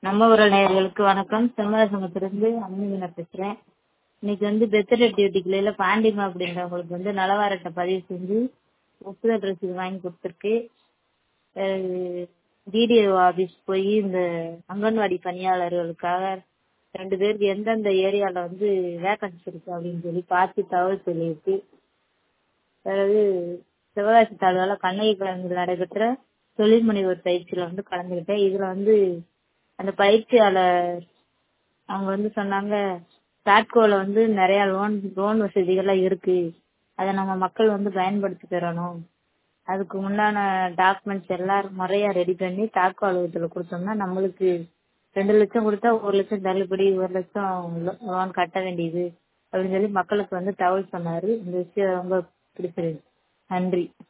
நம்ம ஊரல் நேயர்களுக்கு வணக்கம் செம்மரசங்கத்திலிருந்து அம்மிமீனா பேசுறேன் இன்னைக்கு வந்து பெர்த்டே டியூட்டிக்குள்ள பாண்டிமா அப்படின்றவங்களுக்கு வந்து நலவாரட்டை பதிவு செஞ்சு ஒப்புதல் ரசீது வாங்கி கொடுத்துருக்கு டிடிஓ ஆபீஸ் போய் இந்த அங்கன்வாடி பணியாளர்களுக்காக ரெண்டு பேருக்கு எந்தெந்த ஏரியால வந்து வேக்கன்சி இருக்கு அப்படின்னு சொல்லி பார்த்து தகவல் சொல்லியிருக்கு அதாவது சிவகாசி தாலுகால கண்ணகி கிழமையில் நடைபெற்ற தொழில் முனைவோர் பயிற்சியில வந்து கலந்துக்கிட்டேன் இதுல வந்து அந்த பயிற்சியாளர் அவங்க வந்து சொன்னாங்க தாட்கோல வந்து நிறைய லோன் லோன் வசதிகள்லாம் இருக்கு அதை நம்ம மக்கள் வந்து பயன்படுத்தி பெறணும் அதுக்கு உண்டான டாக்குமெண்ட்ஸ் எல்லாம் முறையா ரெடி பண்ணி தாக்கோ அலுவலகத்துல கொடுத்தோம்னா நம்மளுக்கு ரெண்டு லட்சம் கொடுத்தா ஒரு லட்சம் தள்ளுபடி ஒரு லட்சம் லோன் கட்ட வேண்டியது அப்படின்னு சொல்லி மக்களுக்கு வந்து தகவல் சொன்னாரு இந்த விஷயம் ரொம்ப பிடிச்சிருக்கு நன்றி